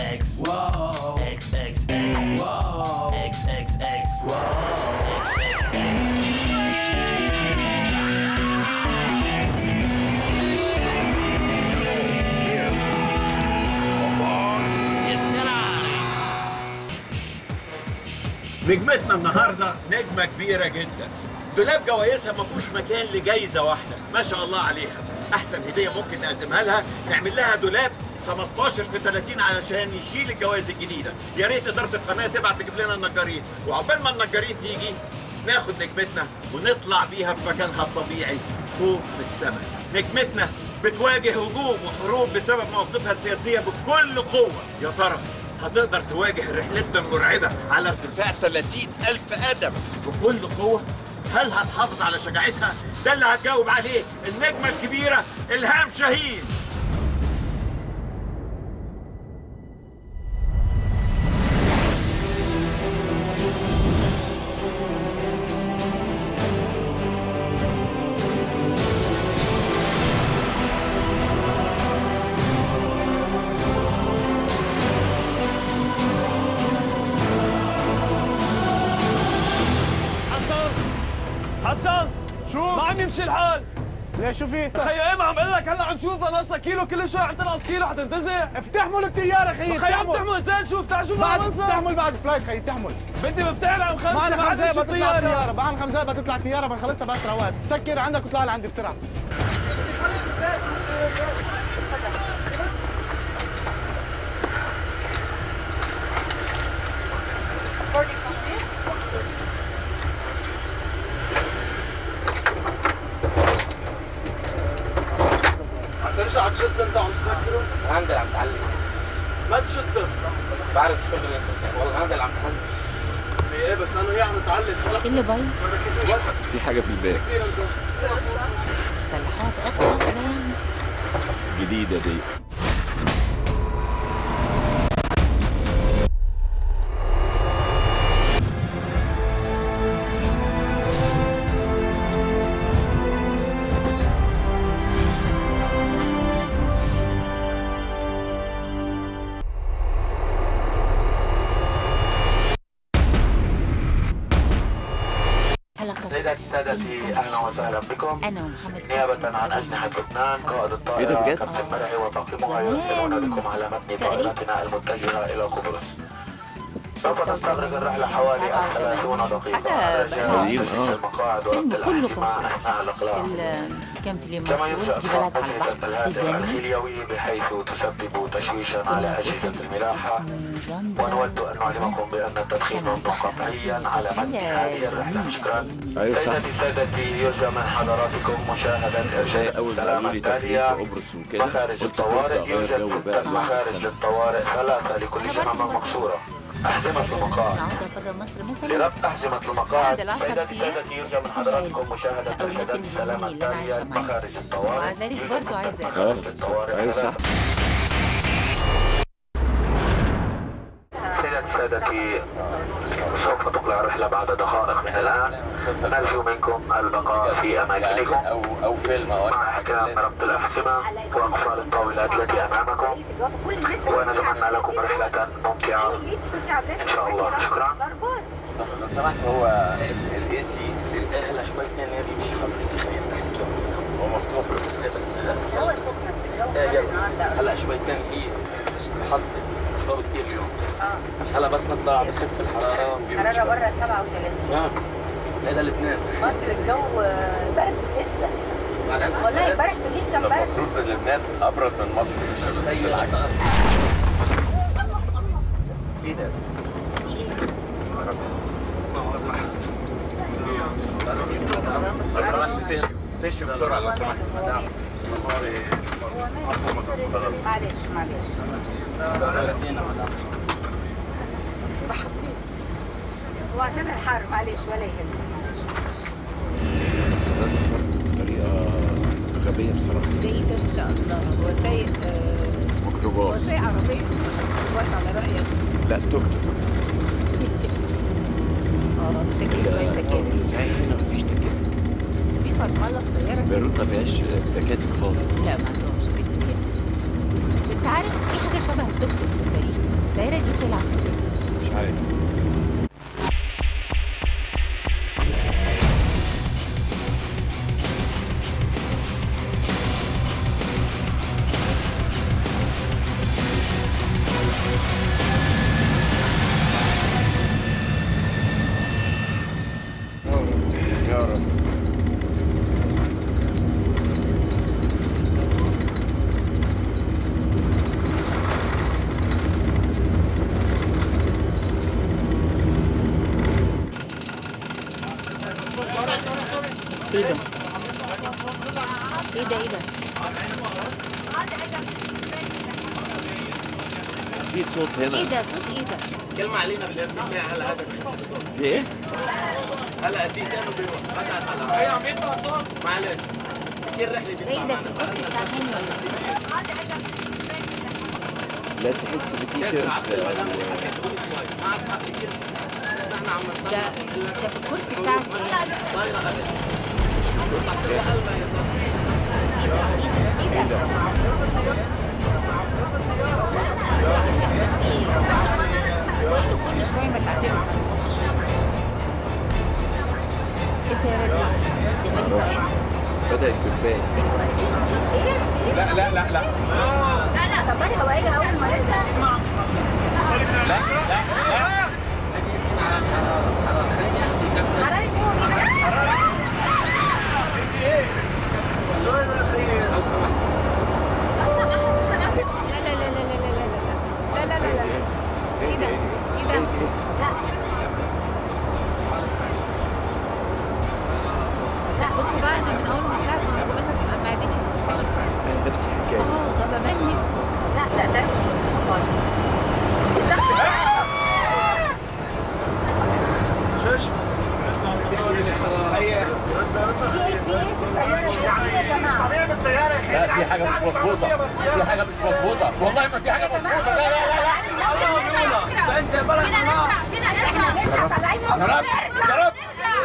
X Whoa X X X Whoa X X X Whoa X X X نجمتنا النهارده نجمه كبيره جدا دولاب جوائزها ما فيهوش مكان لجايزه واحده ما شاء الله عليها احسن هديه ممكن نقدمها لها نعمل لها دولاب 15 في 30 علشان يشيل الجوائز الجديده يا ريت اداره القناه تبعت تجيب لنا النجارين وعقبال ما النجارين تيجي ناخد نجمتنا ونطلع بيها في مكانها الطبيعي فوق في السماء نجمتنا بتواجه هجوم وحروب بسبب مواقفها السياسيه بكل قوه يا ترى هتقدر تواجه رحلتنا المرعبة على ارتفاع 30 ألف قدم بكل قوة؟ هل هتحافظ على شجاعتها؟ ده اللي هتجاوب عليه النجمة الكبيرة إلهام شاهين حسن حسن شو ما عم يمشي الحال ليش شو في؟ خيو ايه ما عم اقول لك هلا عم شوفها ناقصها كيلو كل شوي عم تنقص كيلو حتنتزع افتحمل التيار خيي خيو عم تحمل زين شوف تعال شوف بعد المنظر تحمل بعد فلايت خيي تحمل بدي مفتاح عم خمسه معنا ما خمس عاد دقايق يمشي بتطلع الطياره الطيارة بعد خمس دقايق بتطلع الطيارة بنخلصها بأسرع وقت سكر عندك وطلع لعندي بسرعة عم ترجع تشد انت عم تسكره هندل عم تعلم ما تشد بعرف شغلي والله هندل عم تعلم ايه بس انا هي عم تعلق صلح اللي بايظ في حاجة في الباك كثير انت مسلحات اطول زين جديدة دي هلا خلص سيداتي سادتي اهلا وسهلا بكم انا ومحمد نيابة عن أجنحة لبنان قائد إيه ده الطائرة بجد؟ كابتن مرعي وطاقمها يرسلون بكم على متن طائرتنا المتجهة إلى قبرص سوف تستغرق الرحلة حوالي 30 دقيقة حاجة رجاء قديم، تجهيز آه. المقاعد فيلم وربط كله الأحزمة كان أثناء الإقلاع ال- كان فيلم كما مصري ينشأ جبلات على أجهزة البحر الهاتف الدجاني الهيليوي بحيث تسبب تشويشا على أجهزة الملاحة اسمه جون درام. ونود أن نعلمكم بأن التدخين ممنوع قطعيا على متن هذه الرحلة شكرا أيوة صح. سيدتي سادتي يرجى من حضراتكم مشاهدة زي إرشاد أول ما السلامة قالوا لي تدريب التالية في قبرص وكده مخارج قلت فرصة الطوارئ أغير يوجد جو بقى ستة مخارج للطوارئ ثلاثة لكل شمامة مكسورة أحزمة المقاعد نعود برا مصر مثلا لربط أحزمة المقاعد بعد العشر سيداتي أيام سادتي يرجى من حضراتكم مشاهدة أو الناس إرشادات السلامة اللي هم اللي أنا التالية عايشة معاهم. مخارج الطوارئ ومع ذلك يوجد برضو ستة عايزة- مخارج اه للطوارئ أيوة صح ثلاثة. سيداتي سادتي سوف تقلع الرحلة بعد دقائق من الآن نرجو منكم البقاء في أماكنكم او او فيلم او مع احكام ربط الأحزمة وأقفال الطاولات التي أمامكم ونتمنى لكم رحلة ممتعة إن شاء الله شكرا لو سمحت هو الاي سي هلا شوي ثاني بيمشي حاله الاي سي خليه يفتح لك هو مفتوح إيه بس هو سخن ايه يلا هلا شوي ثاني هي حصلت شرب كثير اليوم مش هلا بس نطلع بتخف الحراره حرارة برا 37 اه هذا لبنان مصر الجو برد لسه والله امبارح بالليل كان برد المفروض لبنان ابرد من مصر مش مش العكس لو سمحت تمشي بسرعة لو سمحت مدام معلش معلش هو عشان الحر معلش ولا يهمك معلش بس ده الفرق بطريقة غبية بصراحة جيدة إن شاء الله هو سايق آه، هو ميكروباص سايق عربية ميكروباص على رأيك لا توك توك اه شكله شوية تكاتك لا، صحيح هنا مفيش تكاتك في فرملة في طيارة بيروت ما فيهاش تكاتك خالص لا ما عندهمش بيتهيألي بس انت عارف في حاجه شبه التوك توك في باريس الدايره دي بتلعب كده مش عارف يا رب ايه ده ايه ده ايه ده في صوت هنا ايه ده صوت ايه ده كلمة علينا بالارتفاع هلا هذا في ايه؟ هلا في كانوا بدا هلا هي عم يدفع صوت معلش كثير رحلة ايه ده في الكرسي بتاع هاني ولا لا تحس ان في ترس المدام اللي حكيت قولي شوي ما عرفت احكي كثير نحن عم ده ده في الكرسي بتاعك ايه طايرة ابد قلبها يا صاحبي ايه ده وين كل شويه ما تعتبر انت يا راجل دي غريبه معرفش بدأت بالباء لا لا لا لا لا لا طب هو هيجي اول ما نرجع حرارة لا لا لا لا لا لا لا لا لا لا لا لا لا ايه ده ايه ده لا بص بقى انا من اول ما طلعت وانا بقول لك ما معدتش بتتسيب أنا نفس الحكاية اه طب امان نفس لا لا ده مش مظبوط خالص لا في حاجه مش مظبوطه في حاجه مش مظبوطه والله ما في حاجه مظبوطه لا لا لا لا انت بلد كده نطلع كده نطلع لسه طالعين يا رب يا رب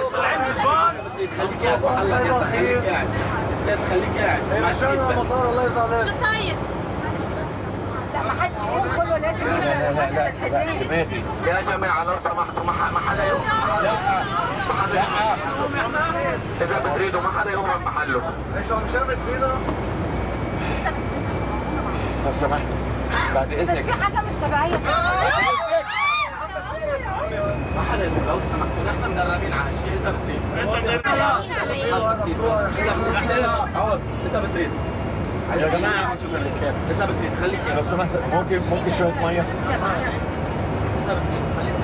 خليك قاعد هلا انت خليك قاعد استاذ خليك قاعد ماشي المطار الله يرضى عليك شو صاير؟ لا ما حدش يقوم كله لازم لا لا لا لا دماغي يا جماعة لو سمحتوا ما ح- ما حدا يقوم ما حدا يقوم إذا بتريدوا ما حدا يقوم من محله ايش عم شامل فينا؟ لو سمحت بعد بس اذنك في حاجة مش طبيعية ما حدا يقوم لو سمحتوا نحن مدربين على هالشيء إذا بتريد إذا بتريد يا جماعه هنشوف الركاب إذا بتريد خليك لو قاعد سمحت ممكن ممكن شويه ميه إذا بتريد خليك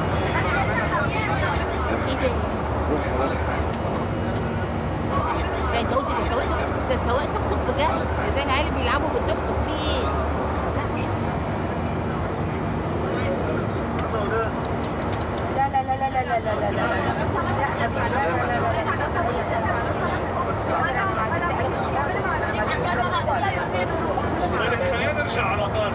ايه ده روح يا ولد يعني انت قلت ده سواق توك توك ده سواق توك توك بجد ده زي العيال بيلعبوا بالتوك توك في ايه لا لا لا لا لا لا لا لا لا خلينا نرجع على طول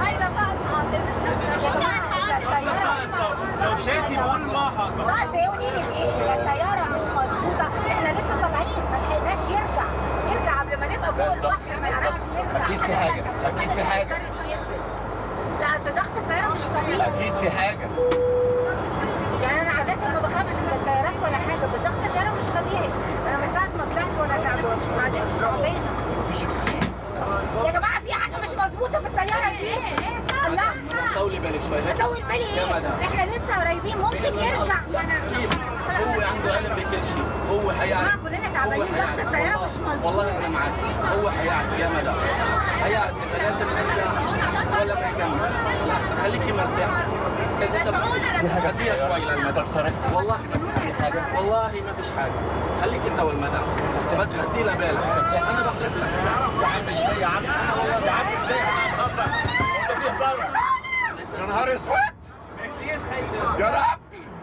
لو مشيتي بقول ما حد بقى سيقولي لي ايه الطياره مش مظبوطه احنا لسه طالعين ما لحقناش يرجع يرجع قبل ما نبقى فوق البحر ما يعرفش يرجع أكيد في حاجة، أكيد في حاجة. مقدرش ينزل. لا اصل ضغط الطياره مش طبيعي اكيد في حاجه يعني انا عاده ما بخافش من الطيارات ولا حاجه بس ضغط الطياره مش طبيعي انا من ساعه ما طلعت وانا تعبانه بعدين تعبانه يا جماعه في حاجه مش مظبوطه في الطياره دي الله طولي بالك شوي هيك اطول بالي يا ايه مدام. احنا لسه قريبين ممكن يرجع أكيد هو عنده علم بكل شيء هو حيعرف جماعة كلنا تعبانين، هو حيعرف. ضغط الطيارة مش مظبوط. والله أنا معك هو حيعرف يا مدام حيعرف إذا لازم نرجع ولا ما نكمل بالعكس خليكي مرتاحة استاذ انت بديها شوي للمدام بصراحه والله ما في حاجة والله ما فيش حاجة خليك انت والمدام بس هدي لها بالك انا بحلف لك يا عم ازاي يا عم يا عم ازاي انت في هزار يا نهار اسود يا رب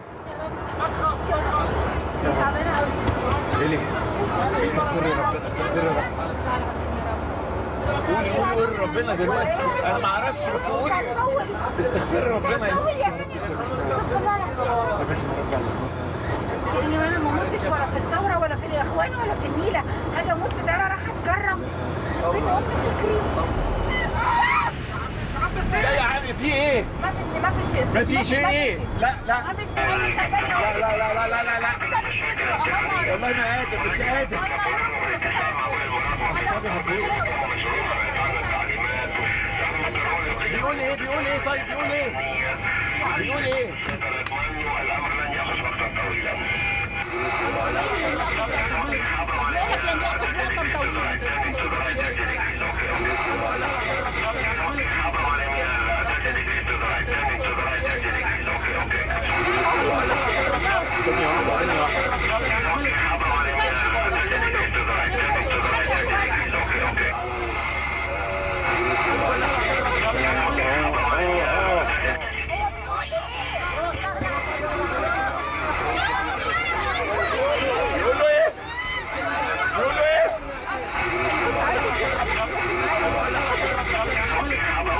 تعبانه قوي ليلي استغفري ربنا استغفري ربنا قولي قولي قولي ربنا دلوقتي انا ما اعرفش بس قولي هتفول استغفري ربنا هتفول يا بني استغفر الله العظيم سامحني رب العالمين يعني انا ما متش ولا في الثوره ولا في الاخوان ولا في النيله هاجي اموت في طياره راح اتكرم بيت امي تكريم في ايه ما فيش ما فيش ما في شيء ايه لا لا ما فيش شيء انت كده لا لا لا لا لا لا لا انت مش قادر والله ما قادر مش قادر حسابي هفوز بيقول ايه بيقول ايه طيب بيقول ايه بيقول ايه بيقول لك لن ياخذ وقتا طويلا ثانية واحدة ثانية واحدة اه اه اه بيقول له ايه بيقول له ايه كنت عايزه تجيب انا اخواتي معايا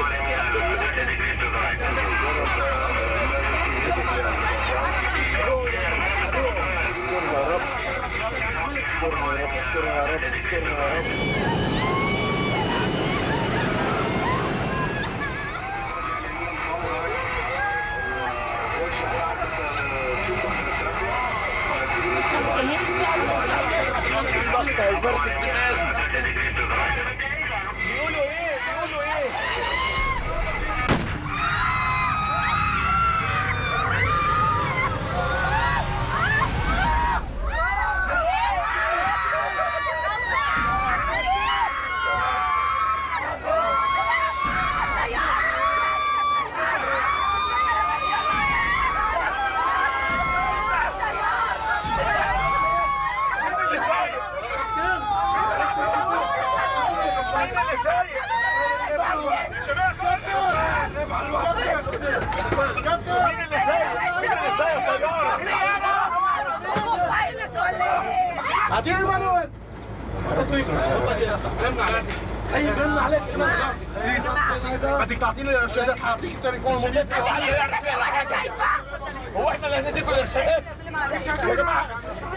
استرها يا رب استرها يا رب استرها يا رب استرها يا رب خلاص يا هند ان شاء الله ان شاء الله ان شاء الله الضغط هيفرتك دماغي بيقولوا ايه بيقولوا ايه هاتيني المانويل خيب رن عليك بدك تعطيني الارشادات هعطيك التليفون المضيف هو احنا اللي هنديكم الارشادات يا جماعه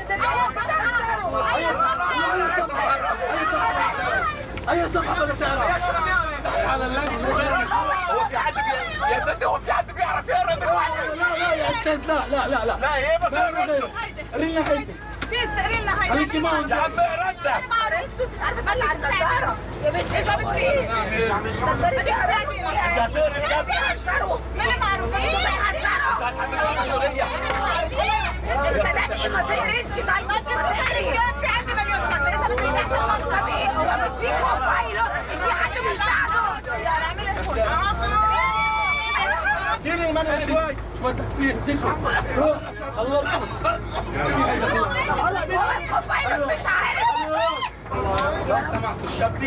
اي صفحه بدك تعرف على اللجنه هو في حد بي... يا ستي هو في حد بيعرف يقرا لا لا يا استاذ لا لا لا لا لا ايه ما ما في غيره رنا حيدي في استقرينا حاجه خليكي معهم يا عم اقرا انت نهار اسود مش عارفه اطلع النضاره يا بنتي صابت في ايه؟ نضاره دي حرامي انت هتقرا بجد بيهزروا مين معروفين بيهزروا صدقني ما تقريتش طيب بس تقري في حد ما بيوصل لسه ما تقريتش المنصب ايه هو مش في كوبايلوت في حد بيساعده اديني المانويل شوي شوية تكفير ذكر روح خلصت هو الكوبايلوت مش عارف لو سمحت الشاب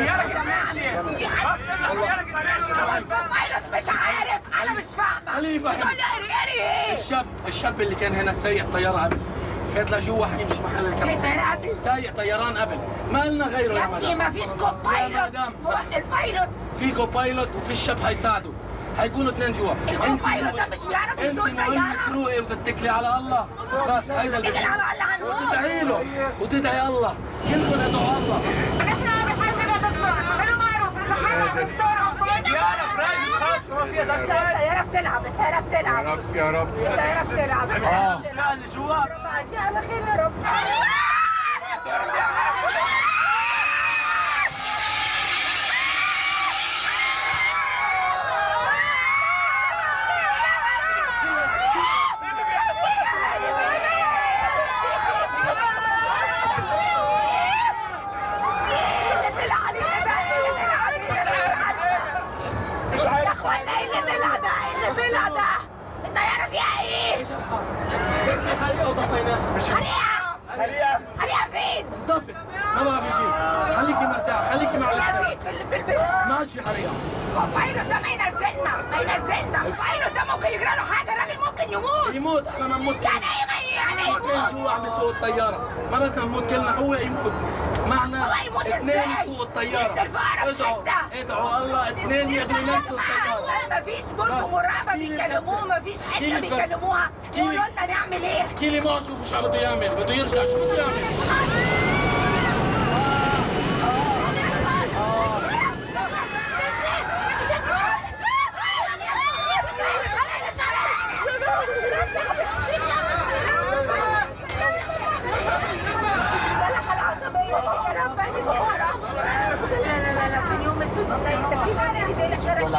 الكوبايلوت مش عارف انا مش فاهمه خليني بتقول افهم لي قري قري ايه الشاب الشاب اللي كان هنا سايق طيارة قبل فات لجوا حيمشي محل الكاميرا سيطر قبل سايق طيران قبل ما لنا غيره يا يا ابني مدام مفيش يا كوبايلوت مدام. هو البايلوت في كوبايلوت وفي الشاب هيساعده هيكونوا اثنين جوا الكوبايلوت ده مش بيعرف انت يسوق مهمك طياره تروقي وتتكلي على الله بس هيدا اللي تجري على الله عنه وتدعي له وتدعي الله كلكم ادعوا الله احنا بنحاول يا دكتور اعملوا معروف بنحاول الطياره بتلعب الطياره بتلعب يا رب يا رب الطياره بتلعب الطياره بتلعب اللي جوا بعدي على خير يا رب اللي طلع علينا ده اللي طلع علينا مش عارف يا اخوانا ايه اللي طلع ده ايه اللي طلع ده الطياره فيها ايه في حريقه وطفيناها حريقه خليها حريقه فين انطفت ما بقى في شيء خليكي مرتاح خليكي مع حريقه الأسباب. فين في ال- في البيت ما عادش في حريقه البايلوت ده ما ينزلنا ما ينزلنا البايلوت ده ممكن يجرى له حاجه الراجل ممكن يموت يموت احنا ما نموت يعني ايه ما يعني هو كان يموت جوا عم يسوق الطياره ما بدنا نموت كلنا هو يموت معنا هو يموت اثنين ازاي؟ يسوقوا الطياره ينزل في أقرب ادعوا حتة. ادعوا الله اثنين يقدروا يمسكوا الطياره مفيش برج مراقبه بيكلموه مفيش حته احكيلي الفرق. بيكلموها احكيلي. قولوا لنا نعمل ايه احكي لي معه شوف شو بده يعمل بده يرجع شو بده يعمل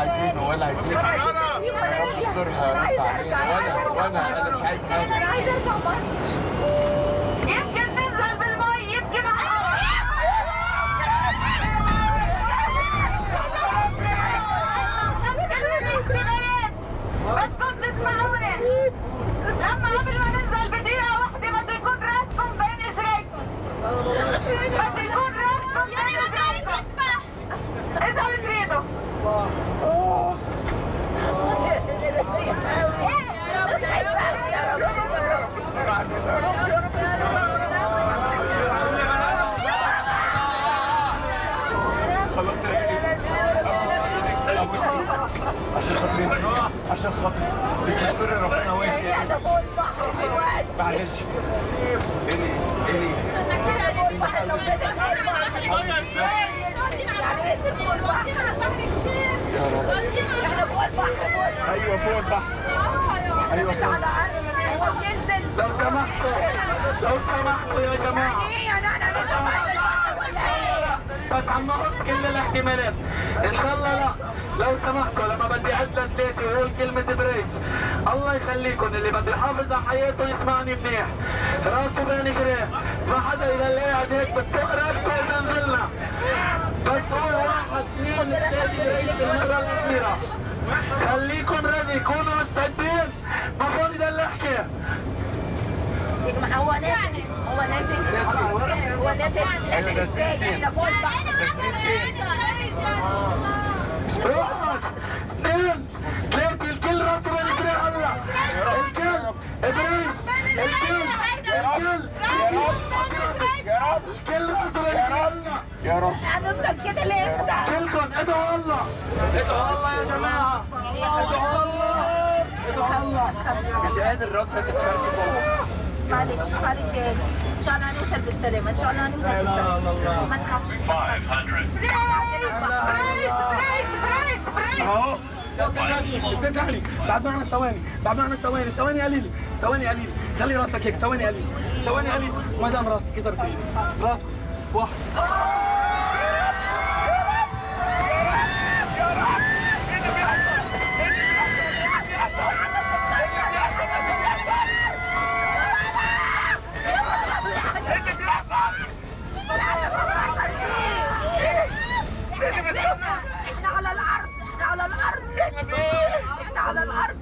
عايزينه ولا عايزينه يا رب استرها يا رب علينا وانا وانا انا مش عايز حاجه انا عايزه ارجع مصر يمكن تنزل بالمي يمكن بس كنت تسمعوني لما قبل ما ننزل بدقيقة واحدة بده يكون راسكم بين اجريكم بده يكون راسكم بين اجريكم اذا بتريدوا خلاص عشان خاطري عشان خاطري استغفر ربنا واقف معلش الي الي يا رب احنا فوق البحر ايوه فوق البحر ايوه فوق على هو بينزل لو سمحتوا لو سمحتوا يا جماعه ايه يعني انا مش البحر ولا ايه بس عم نحط كل الاحتمالات ان شاء الله لا لو سمحتوا لما بدي اعد لثلاثه واقول كلمه بريس الله يخليكم اللي بده يحافظ على حياته يسمعني منيح راسه بين جريه ما حدا يضل قاعد هيك بتسوق راسه اذا نزلنا بس قول واحد اثنين ثلاثه بريس المره الاخيره خليكم ريدي كونوا مستعدين ما فاضي يضل احكي يا جماعه هو نازل هو نازل هو نازل نازل ازاي احنا فوق البحر واحد اثنين ثلاثة الكل راسه بين جريه هلا الكل ابريس الكل الكل الكل راسه بين جريه هلا يا رب هنفضل كده لامتى؟ كلكم ادعوا الله ادعوا الله يا جماعة ادعوا الله ادعوا الله مش قادر راسها تتفرج فوق معلش معلش يا هادي. ان شاء الله هنوصل بالسلامه ان شاء الله هنوصل لا لا لا بالسلامه لا. ما تخافش 500. بريس بريس بريس بريس اهو استاذ علي بعد معنا ثواني بعد معنا ثواني ثواني قليل ثواني قليل خلي راسك هيك ثواني قليل ثواني قليل ما دام راسك كسر في راسك واحد احنا على الارض احنا على الارض احنا على الارض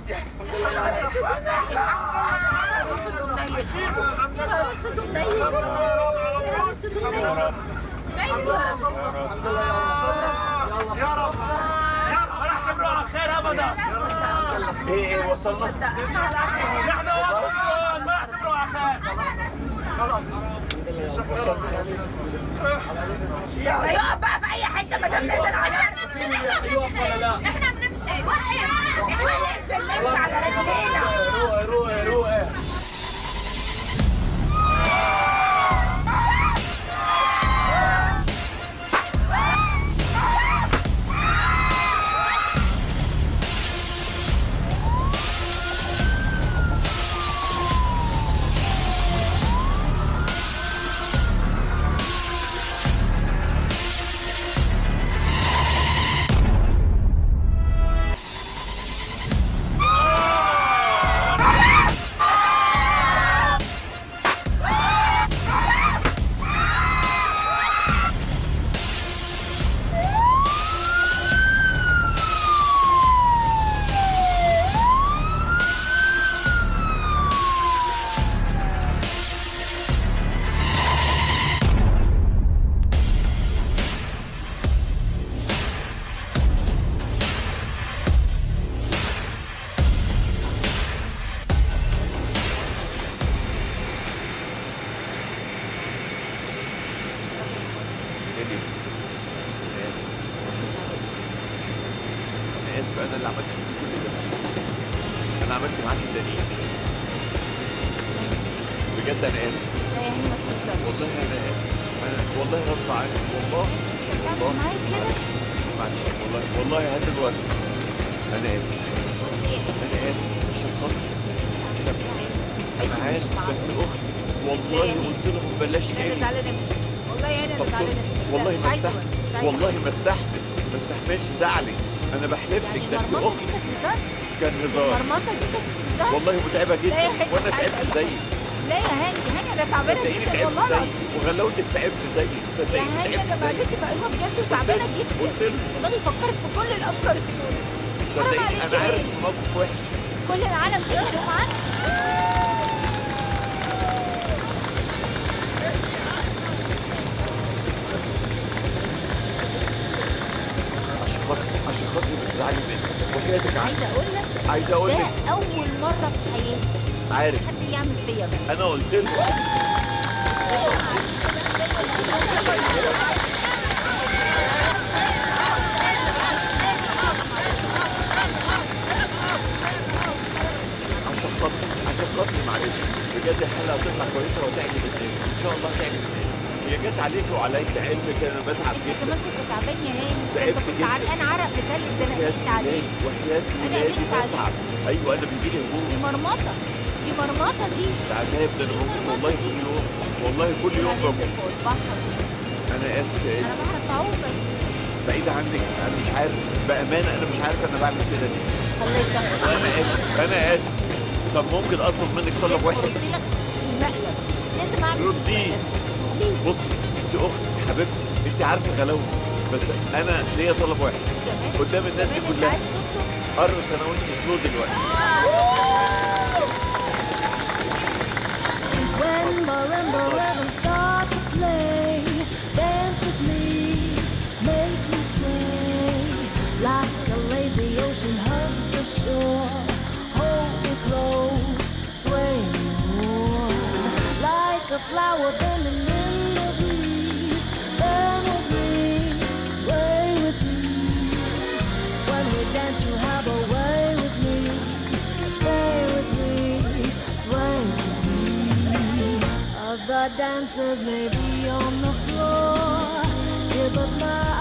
يا رب يا رب راح تمروا على خير ابدا ايه ايه وصلنا احنا وقفنا ما راح تمروا على خير خلاص وصلنا يقف بقى في اي حته ما دام نزل على الارض لا احنا بنمشي وقف احنا ننزل نمشي على رجلينا روقي روقي روقي ليلي انا اسف انا اسف انا اللي عملت فيك كل ده انا عملت معاك الدليل بجد انا اسف والله انا اسف انا والله غصب عني والله والله معلش والله والله هات الوقت انا اسف انا اسف عشان خاطري سامحني انا عارف بنت الاخت والله قلت لهم بلاش انا ايه زعلانه منك والله انا طب اللي صدق زعلانه منك والله مش ما عايزة استحمل أقول. والله ما استحمل ما استحملش زعلك انا بحلف لك ده انت المرمطه دي اختي كانت هزار كان هزار المرمطه دي كانت هزار والله متعبه لا يا جدا هاني، وانا مش عايزة تعبت أي زيك لا يا هاني هاني انا تعبانه صدقيني جدا تعبت والله زيك العظيم وغلاوتك تعبت زيك يا صدقيني هاني تعبت انا زيك معدتي مقلوبه بجد وتعبانه جدا قلت له دماغي فكرت في كل الافكار السوداء حرام صدقيني عليك انا عارف ايه إن الموقف وحش كل العالم كده معاك عشان خاطر عشان خاطر بتزعلي مني وحياتك عايزه اقول لك عايز اقول ده لك اول مره في حياتي عارف حد يعمل فيا ده انا قلت له عشان خاطري عشان خاطري معلش بجد الحلقه هتطلع كويسه وهتعجب الناس ان شاء الله هتعجب الناس هي جت عليك وعليك لعلمك انا بتعب انت جدا كمان كنت تعبان يا هاني تعبت انت كنت جدا. عرقان عرق بتلج ده انا وحياة قلت عليك ولادي وحياة أنا ولادي قلت عليك. بتعب ايوه انا بيجي لي دي هموم مرمطه دي مرمطه دي العذاب ده انا ممكن والله كل يوم والله كل يوم هننزل بموت فوق البحر انا اسف يا انا إيه. بعرف اعوم بس بعيد عنك انا مش عارف بامانه انا مش عارف انا بعمل كده ليه الله يسامحك انا اسف انا اسف طب ممكن اطلب منك طلب لازم واحد ارد لك المقلب لازم اعمل رديه بليز بصي انت اختي حبيبتي انت عارفه غلاوتي بس انا ليا طلب واحد كمان قدام الناس دي كمان انت كلها عايز تطلب ارقص انا وانت سلو دلوقتي When marimba rhythms start to play, dance with me, make me sway. Like a lazy ocean hugs the shore, hold me close, sway me more. Like a flower bending in the breeze, bend with me, sway with ease. When we dance, you have a way with me, stay with me, sway with me. Other dancers may be on the floor, here but my